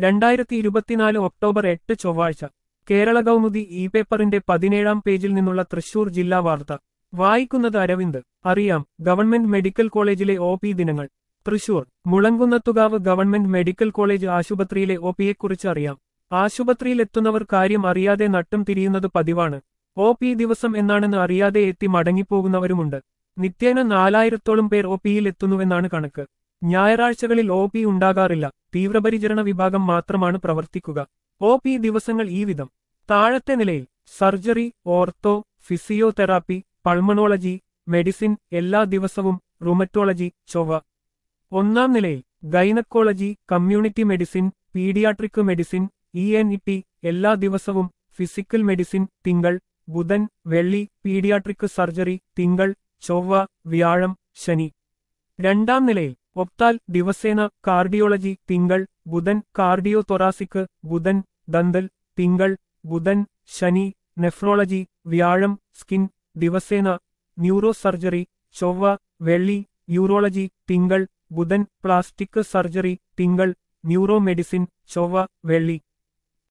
രണ്ടായിരത്തി ഇരുപത്തിനാല് ഒക്ടോബർ എട്ട് ചൊവ്വാഴ്ച കേരള കൗമുദി ഇ പേപ്പറിന്റെ പതിനേഴാം പേജിൽ നിന്നുള്ള തൃശൂർ ജില്ലാ വാർത്ത വായിക്കുന്നത് അരവിന്ദ് അറിയാം ഗവൺമെന്റ് മെഡിക്കൽ കോളേജിലെ ഒ പി ദിനങ്ങൾ Thrissur Mulankunnathukavu government medical college ആശുപത്രിയിലെ ഒ പിയെക്കുറിച്ച് അറിയാം ആശുപത്രിയിലെത്തുന്നവർ കാര്യം അറിയാതെ നട്ടും തിരിയുന്നത് പതിവാണ് ഒ പി ദിവസം എന്നാണെന്ന് അറിയാതെ എത്തി മടങ്ങിപ്പോകുന്നവരുമുണ്ട് നിത്യേന നാലായിരത്തോളം പേർ ഒ പിയിൽ എത്തുന്നുവെന്നാണ് കണക്ക് ഞായറാഴ്ചകളിൽ ഒ പി ഉണ്ടാകാറില്ല തീവ്രപരിചരണ വിഭാഗം മാത്രമാണ് പ്രവർത്തിക്കുക ഒ പി ദിവസങ്ങൾ ഈ വിധം താഴത്തെ നിലയിൽ surgery ortho physiotherapy pulmonology medicine എല്ലാ ദിവസവും റുമറ്റോളജി ചൊവ്വ ഒന്നാം നിലയിൽ gynaecology community medicine paediatric medicine E N E T എല്ലാ ദിവസവും ഫിസിക്കൽ മെഡിസിൻ തിങ്കൾ ബുധൻ വെള്ളി പീഡിയാട്രിക് സർജറി തിങ്കൾ ചൊവ്വ വ്യാഴം ശനി രണ്ടാം നിലയിൽ ഒപ്താൽ ദിവസേന കാർഡിയോളജി തിങ്കൾ ബുധൻ കാർഡിയോ തൊറാസിക് ബുധൻ ദന്തൽ തിങ്കൾ ബുധൻ ശനി നെഫ്രോളജി വ്യാഴം സ്കിൻ ദിവസേന ന്യൂറോ സർജറി ചൊവ്വ വെള്ളി യൂറോളജി തിങ്കൾ ബുധൻ പ്ലാസ്റ്റിക് സർജറി തിങ്കൾ ന്യൂറോ മെഡിസിൻ ചൊവ്വ വെള്ളി